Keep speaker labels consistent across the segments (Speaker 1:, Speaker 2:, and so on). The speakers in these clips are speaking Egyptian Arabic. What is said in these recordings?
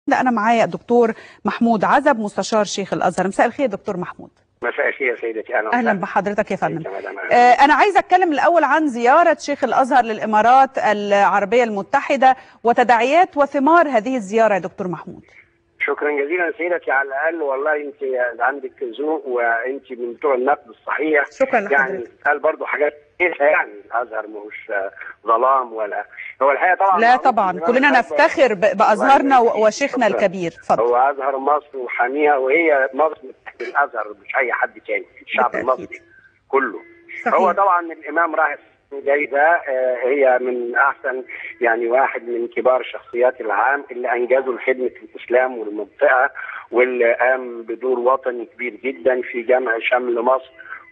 Speaker 1: ده انا معايا الدكتور محمود عزب مستشار شيخ الازهر مساء الخير دكتور محمود
Speaker 2: مساء الخير سيدتي اهلا
Speaker 1: اهلا
Speaker 2: وسهلا.
Speaker 1: بحضرتك يا فندم
Speaker 2: أهلاً وسهلاً.
Speaker 1: آه، انا عايزه اتكلم الاول عن زياره شيخ الازهر للامارات العربيه المتحده وتداعيات وثمار هذه الزياره يا دكتور محمود
Speaker 2: شكرا جزيلا سيدتي على الاقل والله انت عندك ذوق وانت من بتوع النقد الصحيح
Speaker 1: شكرا
Speaker 2: يعني
Speaker 1: لحضرتك
Speaker 2: قال برضه حاجات كتير يعني الازهر مش ظلام ولا هو الحقيقه طبعا
Speaker 1: لا
Speaker 2: معروف
Speaker 1: طبعا
Speaker 2: إن
Speaker 1: كلنا
Speaker 2: الأزهر-
Speaker 1: نفتخر ب- بازهرنا و- وشيخنا
Speaker 2: شكراً.
Speaker 1: الكبير اتفضل
Speaker 2: هو ازهر مصر وحاميها وهي مصر تحت الازهر مش اي حد تاني الشعب
Speaker 1: بالتأكيد.
Speaker 2: المصري كله
Speaker 1: صحيح.
Speaker 2: هو طبعا الامام راح جايزه آه، هي من احسن يعني واحد من كبار شخصيات العام اللي انجزوا لخدمه الاسلام والمنطقه واللي قام بدور وطني كبير جدا في جمع شمل مصر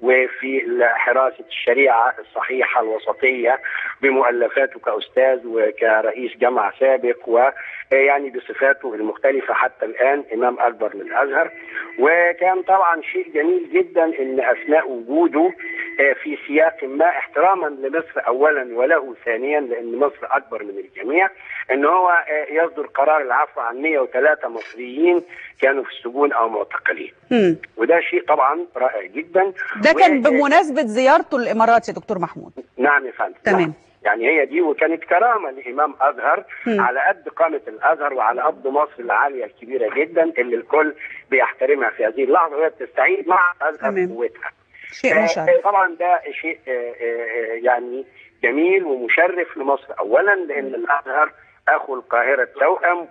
Speaker 2: وفي حراسه الشريعه الصحيحه الوسطيه بمؤلفاته كاستاذ وكرئيس جامعه سابق ويعني بصفاته المختلفه حتى الان امام اكبر للازهر وكان طبعا شيء جميل جدا ان اثناء وجوده آه، في سياق ما احتراما لمصر اولا وله ثانيا لان مصر اكبر من الجميع ان هو آه، يصدر قرار العفو عن 103 مصريين كانوا في السجون او معتقلين
Speaker 1: مم.
Speaker 2: وده شيء طبعا رائع جدا
Speaker 1: ده كان
Speaker 2: و-
Speaker 1: بمناسبه زيارته للامارات يا دكتور محمود
Speaker 2: نعم يا فندم
Speaker 1: تمام.
Speaker 2: نعم. يعني هي دي وكانت كرامه لامام ازهر
Speaker 1: مم.
Speaker 2: على قد قامه الازهر وعلى قد مصر العاليه الكبيره جدا اللي الكل بيحترمها في هذه اللحظه وهي بتستعيد مع الازهر
Speaker 1: تمام.
Speaker 2: قوتها.
Speaker 1: شيء
Speaker 2: آه،
Speaker 1: مشرف
Speaker 2: طبعا ده شيء آه، آه، يعني جميل ومشرف لمصر اولا لان الازهر اخو القاهره التوأم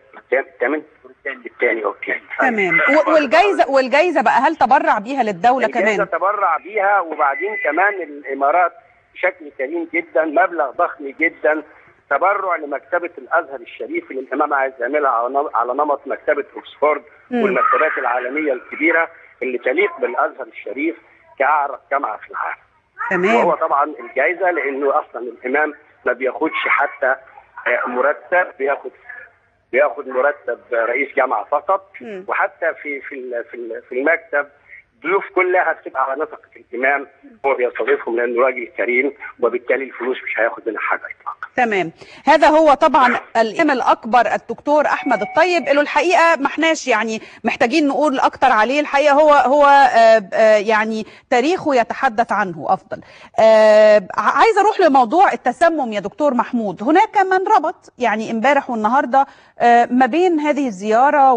Speaker 2: وتمن الثاني والثاني
Speaker 1: تمام و- والجايزه والجايزه بقى هل تبرع بيها للدوله
Speaker 2: الجائزة
Speaker 1: كمان
Speaker 2: تبرع بيها وبعدين كمان الامارات بشكل كريم جدا مبلغ ضخم جدا تبرع لمكتبه الازهر الشريف اللي الامام عايز يعملها على نم- على نمط مكتبه اوكسفورد
Speaker 1: مم.
Speaker 2: والمكتبات العالميه الكبيره اللي تليق بالازهر الشريف كاعرق جامعه في العالم.
Speaker 1: تمام
Speaker 2: وهو طبعا الجائزه لانه اصلا الامام ما بياخدش حتى آه، مرتب بياخد بياخد مرتب رئيس جامعه فقط
Speaker 1: مم.
Speaker 2: وحتى في في ال- في ال- في المكتب الضيوف كلها بتبقى على نفقه الامام هو بيستضيفهم لانه راجل كريم وبالتالي الفلوس مش هياخد منها حاجه اطلاقا.
Speaker 1: تمام هذا هو طبعا الامام الاكبر الدكتور احمد الطيب له الحقيقه ما احناش يعني محتاجين نقول اكتر عليه الحقيقه هو هو آه، آه، يعني تاريخه يتحدث عنه افضل آه، عايزه اروح لموضوع التسمم يا دكتور محمود هناك من ربط يعني امبارح والنهارده آه، ما بين هذه الزياره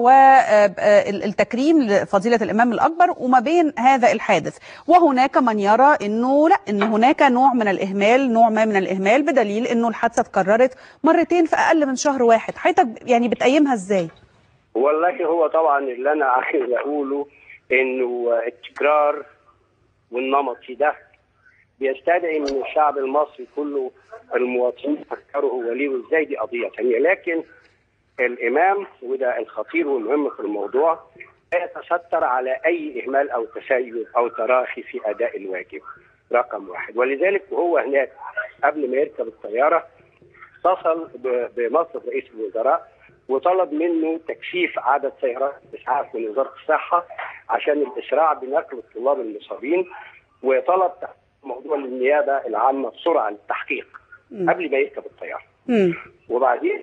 Speaker 1: والتكريم لفضيله الامام الاكبر وما بين هذا الحادث وهناك من يرى انه لا ان هناك نوع من الاهمال نوع ما من الاهمال بدليل انه الحادثه اتكررت مرتين في اقل من شهر واحد حضرتك يعني بتقيمها ازاي
Speaker 2: والله هو طبعا اللي انا عايز اقوله انه التكرار والنمطي ده بيستدعي من الشعب المصري كله المواطنين يفكروا هو ليه وازاي دي قضيه ثانيه لكن الامام وده الخطير والمهم في الموضوع لا يتستر على اي اهمال او تسيب او تراخي في اداء الواجب رقم واحد ولذلك وهو هناك قبل ما يركب الطياره اتصل ب- بمصر رئيس الوزراء وطلب منه تكثيف عدد سيارات الاسعاف من وزاره الصحه عشان الاسراع بنقل الطلاب المصابين وطلب موضوع النيابه العامه بسرعه للتحقيق
Speaker 1: مم.
Speaker 2: قبل ما يركب الطياره
Speaker 1: مم.
Speaker 2: وبعدين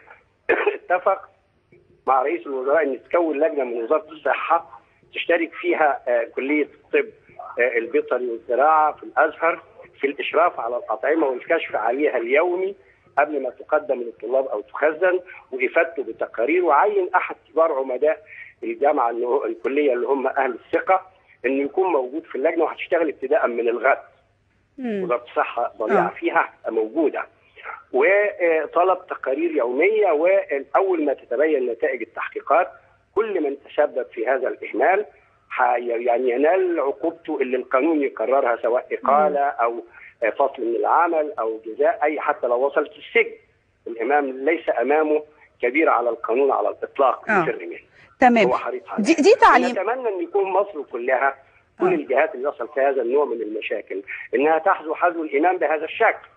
Speaker 2: اتفق مع رئيس الوزراء ان تكون لجنه من وزاره الصحه تشترك فيها آه، كليه الطب آه، البيطري والزراعه في الازهر في الاشراف على الاطعمه والكشف عليها اليومي قبل ما تقدم للطلاب او تخزن وافادته بتقارير وعين احد كبار عمداء الجامعه اللي هو الكليه اللي هم اهل الثقه انه يكون موجود في اللجنه وهتشتغل ابتداء من الغد
Speaker 1: مم.
Speaker 2: وزاره الصحه ضليعه
Speaker 1: آه.
Speaker 2: فيها موجوده وطلب تقارير يوميه واول ما تتبين نتائج التحقيقات كل من تسبب في هذا الاهمال ح- يعني ينال عقوبته اللي القانون يقررها سواء اقاله او فصل من العمل او جزاء اي حتى لو وصلت السجن الامام ليس امامه كبير على القانون على الاطلاق
Speaker 1: آه.
Speaker 2: بسر منه
Speaker 1: تمام
Speaker 2: هو حريص عليه
Speaker 1: دي دي تعليم
Speaker 2: نتمنى ان يكون مصر كلها كل
Speaker 1: آه.
Speaker 2: الجهات اللي يصل في هذا النوع من المشاكل انها تحذو حذو الامام بهذا الشكل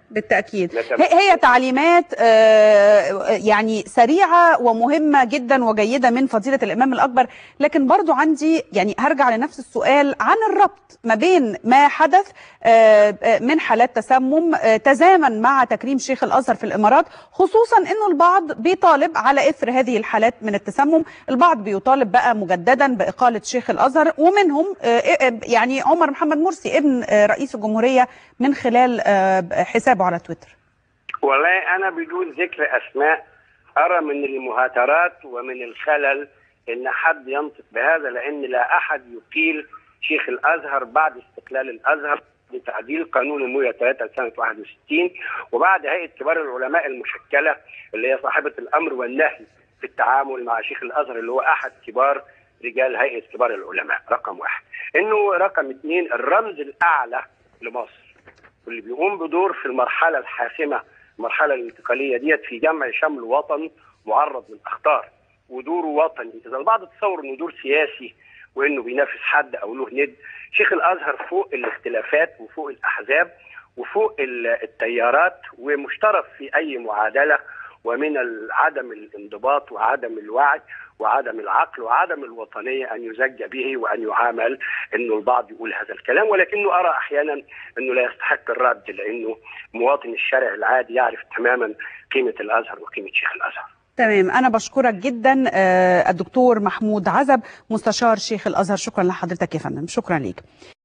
Speaker 1: بالتأكيد
Speaker 2: نتمنى.
Speaker 1: هي هي تعليمات آه، يعني سريعة ومهمة جدا وجيدة من فضيلة الإمام الأكبر لكن برضو عندي يعني هرجع لنفس السؤال عن الربط ما بين ما حدث آه، آه، من حالات تسمم آه، تزامن مع تكريم شيخ الأزهر في الإمارات خصوصا أنه البعض بيطالب على إثر هذه الحالات من التسمم البعض بيطالب بقى مجددا بإقالة شيخ الأزهر ومنهم آه، آه، يعني عمر محمد مرسي ابن آه، رئيس الجمهورية من خلال آه، حسابه على تويتر
Speaker 2: والله انا بدون ذكر اسماء ارى من المهاترات ومن الخلل ان حد ينطق بهذا لان لا احد يقيل شيخ الازهر بعد استقلال الازهر بتعديل قانون ال 103 سنه 61 وبعد هيئه كبار العلماء المشكله اللي هي صاحبه الامر والنهي في التعامل مع شيخ الازهر اللي هو احد كبار رجال هيئه كبار العلماء رقم واحد. انه رقم اثنين الرمز الاعلى لمصر واللي بيقوم بدور في المرحله الحاسمه المرحله الانتقاليه ديت في جمع شمل وطن معرض للاخطار ودوره وطني اذا البعض تصور انه دور سياسي وانه بينافس حد او له ند شيخ الازهر فوق الاختلافات وفوق الاحزاب وفوق ال- التيارات ومشترك في اي معادله ومن ال- عدم الانضباط وعدم الوعي وعدم العقل وعدم الوطنيه ان يزج به وان يعامل انه البعض يقول هذا الكلام ولكنه ارى احيانا انه لا يستحق الرد لانه مواطن الشارع العادي يعرف تماما قيمه الازهر وقيمه شيخ الازهر.
Speaker 1: تمام أنا بشكرك جدا آه، الدكتور محمود عزب مستشار شيخ الأزهر شكرا لحضرتك يا فندم شكرا ليك